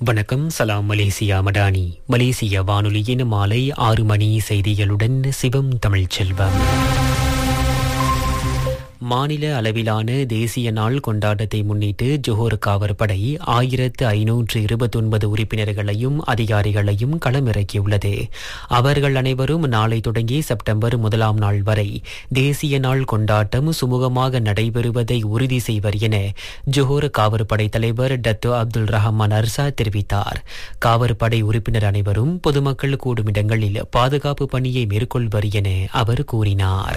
வணக்கம் சலாம் மலேசியா மடானி மலேசிய வானொலியின் மாலை ஆறு மணி செய்திகளுடன் சிவம் தமிழ்ச்செல்வம் மாநில அளவிலான தேசிய நாள் கொண்டாட்டத்தை முன்னிட்டு ஜோஹர் காவற்படை ஆயிரத்து ஐநூற்று இருபத்தொன்பது உறுப்பினர்களையும் அதிகாரிகளையும் களமிறக்கியுள்ளது அவர்கள் அனைவரும் நாளை தொடங்கி செப்டம்பர் முதலாம் நாள் வரை தேசிய நாள் கொண்டாட்டம் சுமூகமாக நடைபெறுவதை உறுதி செய்வர் என ஜோஹர் காவற்படை தலைவர் டத்து அப்துல் ரஹமான் அர்சா தெரிவித்தார் காவற்படை உறுப்பினர் அனைவரும் பொதுமக்கள் கூடும் இடங்களில் பாதுகாப்பு பணியை மேற்கொள்வர் என அவர் கூறினார்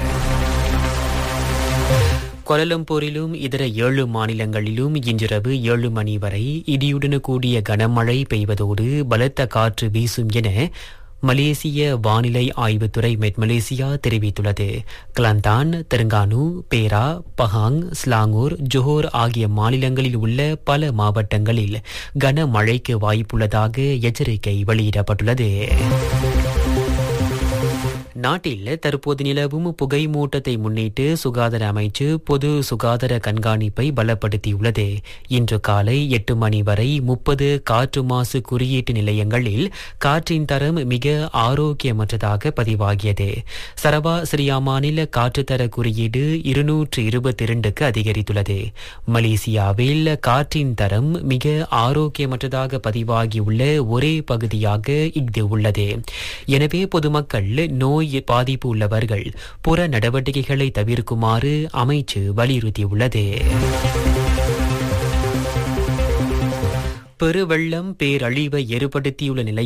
கோலலம்பூரிலும் இதர ஏழு மாநிலங்களிலும் இன்றிரவு ஏழு மணி வரை இடியுடன் கூடிய கனமழை பெய்வதோடு பலத்த காற்று வீசும் என மலேசிய வானிலை ஆய்வுத்துறை மெட் மலேசியா தெரிவித்துள்ளது கிளந்தான் தெலுங்கானு பேரா பஹாங் ஸ்லாங்கூர் ஜோஹர் ஆகிய மாநிலங்களில் உள்ள பல மாவட்டங்களில் கனமழைக்கு வாய்ப்புள்ளதாக எச்சரிக்கை வெளியிடப்பட்டுள்ளது நாட்டில் தற்போது நிலவும் புகை மூட்டத்தை முன்னிட்டு சுகாதார அமைச்சு பொது சுகாதார கண்காணிப்பை பலப்படுத்தியுள்ளது இன்று காலை எட்டு மணி வரை முப்பது காற்று மாசு குறியீட்டு நிலையங்களில் காற்றின் தரம் மிக ஆரோக்கியமற்றதாக பதிவாகியது சரவா சிரியா மாநில காற்றுத்தர குறியீடு இருநூற்று இருபத்தி இரண்டுக்கு அதிகரித்துள்ளது மலேசியாவில் காற்றின் தரம் மிக ஆரோக்கியமற்றதாக பதிவாகியுள்ள ஒரே பகுதியாக இது உள்ளது எனவே பொதுமக்கள் நோய் பாதிப்பு உள்ளவர்கள் புற நடவடிக்கைகளை தவிர்க்குமாறு அமைச்சு வலியுறுத்தியுள்ளது பெருவெள்ளம் பேரழிவை ஏற்படுத்தியுள்ள நிலை